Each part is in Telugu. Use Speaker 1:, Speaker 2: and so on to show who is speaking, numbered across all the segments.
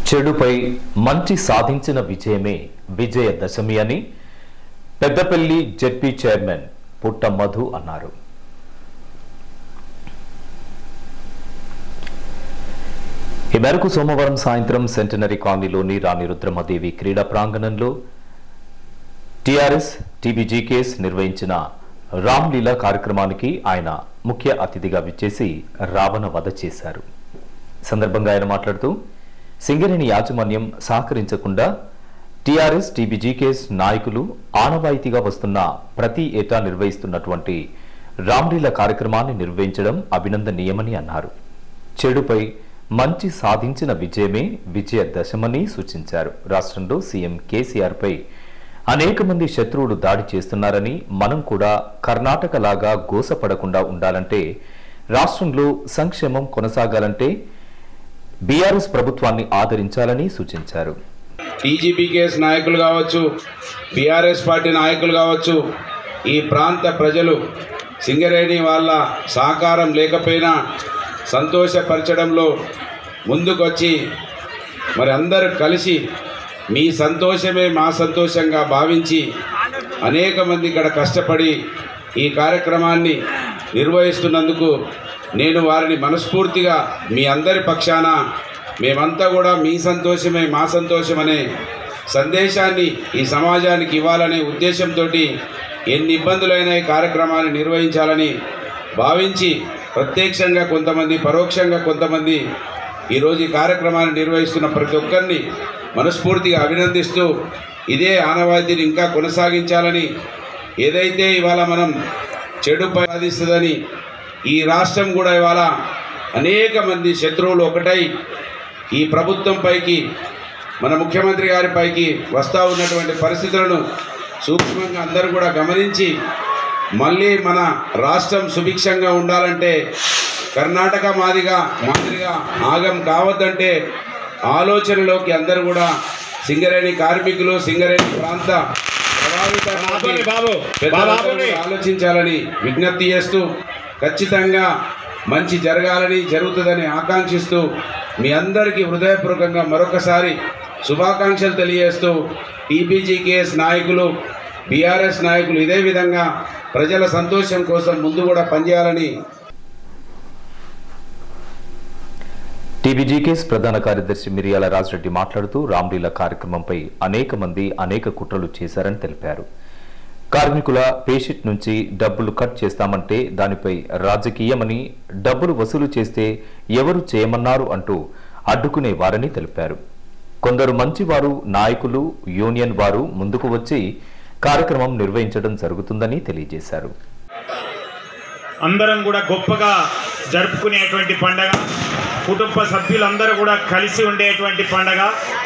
Speaker 1: చెడుపై మంచి సాధించిన విజయమే విజయదశమి అని పెద్దపల్లి జెడ్పీ చైర్మన్ పుట్ట మధు అన్నారు ఈ మేరకు సోమవారం సాయంత్రం సెంటనరీ కాలనీలోని రాణి రుద్రమదేవి క్రీడా ప్రాంగణంలో టిఆర్ఎస్ టీబీజీకేఎస్ నిర్వహించిన రామ్లీలా కార్యక్రమానికి ఆయన ముఖ్య అతిథిగా విచ్చేసి రావణ వధ చేశారు ఈ సందర్భంగా ఆయన మాట్లాడుతూ సింగరేణి యాజమాన్యం సహకరించకుండా టీఆర్ఎస్ టీబీజీకేఎస్ నాయకులు ఆనవాయితీగా వస్తున్న ప్రతి ఏటా నిర్వహిస్తున్నటువంటి రామ్లీలా కార్యక్రమాన్ని నిర్వహించడం అభినందనీయమని అన్నారు చెడుపై మంచి సాధించిన విజయమే విజయ దశమని సూచించారు రాష్ట్రంలో సీఎం కేసీఆర్ పై అనేక మంది శత్రువులు దాడి చేస్తున్నారని మనం కూడా కర్ణాటక లాగా గోసపడకుండా ఉండాలంటే రాష్ట్రంలో సంక్షేమం కొనసాగాలంటే బీఆర్ఎస్ ప్రభుత్వాన్ని ఆదరించాలని సూచించారు
Speaker 2: టీజీపీకేఎస్ నాయకులు కావచ్చు బీఆర్ఎస్ పార్టీ నాయకులు కావచ్చు ఈ ప్రాంత ప్రజలు సింగరేణి వాళ్ళ సహకారం లేకపోయినా సంతోషపరచడంలో ముందుకొచ్చి మరి అందరూ కలిసి మీ సంతోషమే మా సంతోషంగా భావించి అనేక మంది ఇక్కడ కష్టపడి ఈ కార్యక్రమాన్ని నిర్వహిస్తున్నందుకు నేను వారిని మనస్ఫూర్తిగా మీ అందరి పక్షాన మేమంతా కూడా మీ సంతోషమే మా సంతోషమనే సందేశాన్ని ఈ సమాజానికి ఇవ్వాలనే ఉద్దేశంతో ఎన్ని ఇబ్బందులైనా ఈ కార్యక్రమాన్ని నిర్వహించాలని భావించి ప్రత్యక్షంగా కొంతమంది పరోక్షంగా కొంతమంది ఈరోజు ఈ కార్యక్రమాన్ని నిర్వహిస్తున్న ప్రతి ఒక్కరిని మనస్ఫూర్తిగా అభినందిస్తూ ఇదే ఆనవాయితీని ఇంకా కొనసాగించాలని ఏదైతే ఇవాళ మనం చెడు సాధిస్తుందని ఈ రాష్ట్రం కూడా ఇవాళ అనేక మంది శత్రువులు ఒకటై ఈ ప్రభుత్వం పైకి మన ముఖ్యమంత్రి గారి పైకి వస్తూ ఉన్నటువంటి పరిస్థితులను సూక్ష్మంగా అందరూ కూడా గమనించి మళ్ళీ మన రాష్ట్రం సుభిక్షంగా ఉండాలంటే కర్ణాటక మాదిగా మాదిరిగా ఆగం కావద్దంటే ఆలోచనలోకి అందరూ కూడా సింగరేణి కార్మికులు సింగరేణి ప్రాంత ప్రభావిత
Speaker 3: బాబుని బాబు,
Speaker 2: పెద్దలందరూ
Speaker 3: బాబుని.
Speaker 2: కూడా ఆలోచించాలని విజ్ఞప్తి చేస్తూ ఖచ్చితంగా మంచి జరగాలని జరుగుతుందని ఆకాంక్షిస్తూ మీ అందరికీ హృదయపూర్వకంగా మరొకసారి శుభాకాంక్షలు తెలియజేస్తూ టీబీజీకేఎస్ నాయకులు బీఆర్ఎస్ నాయకులు ఇదే విధంగా ప్రజల సంతోషం కోసం ముందు కూడా పనిచేయాలని
Speaker 1: టీబీజీకేఎస్ ప్రధాన కార్యదర్శి మిరియాల రాజరెడ్డి మాట్లాడుతూ రామ్లీలా కార్యక్రమంపై అనేక మంది అనేక కుట్రలు చేశారని తెలిపారు కార్మికుల పేషెంట్ నుంచి డబ్బులు కట్ చేస్తామంటే దానిపై రాజకీయమని డబ్బులు వసూలు చేస్తే ఎవరు చేయమన్నారు అంటూ అడ్డుకునేవారని తెలిపారు కొందరు మంచివారు నాయకులు యూనియన్ వారు ముందుకు వచ్చి కార్యక్రమం నిర్వహించడం జరుగుతుందని తెలియజేశారు
Speaker 3: అందరం కూడా గొప్పగా జరుపుకునేటువంటి పండగ కుటుంబ సభ్యులందరూ కూడా కలిసి ఉండేటువంటి పండగ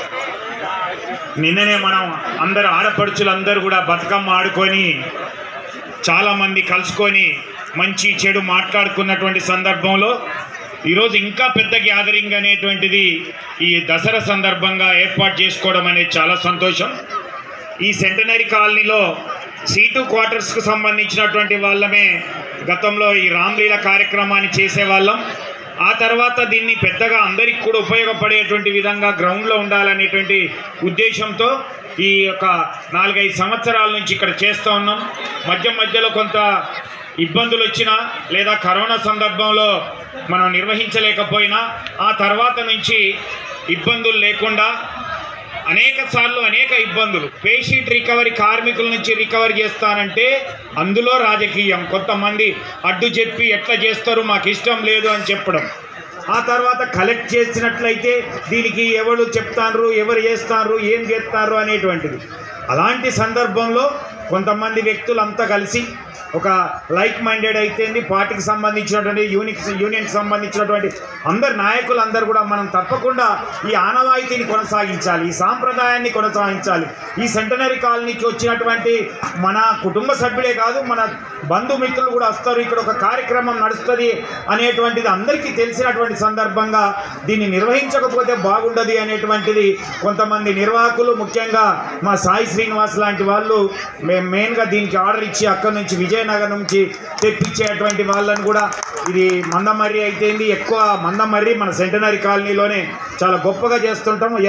Speaker 3: నిన్ననే మనం అందరు ఆడపడుచులందరూ కూడా బతుకమ్మ ఆడుకొని చాలామంది కలుసుకొని మంచి చెడు మాట్లాడుకున్నటువంటి సందర్భంలో ఈరోజు ఇంకా పెద్ద గ్యాదరింగ్ అనేటువంటిది ఈ దసరా సందర్భంగా ఏర్పాటు చేసుకోవడం అనేది చాలా సంతోషం ఈ సెంటనరీ కాలనీలో సీటు క్వార్టర్స్కు సంబంధించినటువంటి వాళ్ళమే గతంలో ఈ రామ్లీల కార్యక్రమాన్ని చేసేవాళ్ళం ఆ తర్వాత దీన్ని పెద్దగా అందరికి కూడా ఉపయోగపడేటువంటి విధంగా గ్రౌండ్లో ఉండాలనేటువంటి ఉద్దేశంతో ఈ యొక్క నాలుగైదు సంవత్సరాల నుంచి ఇక్కడ చేస్తూ ఉన్నాం మధ్య మధ్యలో కొంత ఇబ్బందులు వచ్చినా లేదా కరోనా సందర్భంలో మనం నిర్వహించలేకపోయినా ఆ తర్వాత నుంచి ఇబ్బందులు లేకుండా అనేక సార్లు అనేక ఇబ్బందులు పేషెంట్ రికవరీ కార్మికుల నుంచి రికవరీ చేస్తానంటే అందులో రాజకీయం కొంతమంది అడ్డు చెప్పి ఎట్లా చేస్తారు మాకు ఇష్టం లేదు అని చెప్పడం ఆ తర్వాత కలెక్ట్ చేసినట్లయితే దీనికి ఎవరు చెప్తారు ఎవరు చేస్తారు ఏం చేస్తారు అనేటువంటిది అలాంటి సందర్భంలో కొంతమంది వ్యక్తులంతా కలిసి ఒక లైక్ మైండెడ్ అయితేంది పార్టీకి సంబంధించినటువంటి యూనిక్ యూనియన్కి సంబంధించినటువంటి అందరు నాయకులు అందరు కూడా మనం తప్పకుండా ఈ ఆనవాయితీని కొనసాగించాలి ఈ సాంప్రదాయాన్ని కొనసాగించాలి ఈ సెంటనరీ కాలనీకి వచ్చినటువంటి మన కుటుంబ సభ్యులే కాదు మన బంధుమిత్రులు కూడా వస్తారు ఇక్కడ ఒక కార్యక్రమం నడుస్తుంది అనేటువంటిది అందరికీ తెలిసినటువంటి సందర్భంగా దీన్ని నిర్వహించకపోతే బాగుండదు అనేటువంటిది కొంతమంది నిర్వాహకులు ముఖ్యంగా మా సాయి శ్రీనివాస్ లాంటి వాళ్ళు మేము మెయిన్గా దీనికి ఆర్డర్ ఇచ్చి అక్కడి నుంచి విజయనగరం నుంచి తెప్పించేటువంటి వాళ్ళని కూడా ఇది మందమర్రి అయితేంది ఎక్కువ మందమర్రి మన సెంటనరీ కాలనీలోనే చాలా గొప్పగా చేస్తుంటాము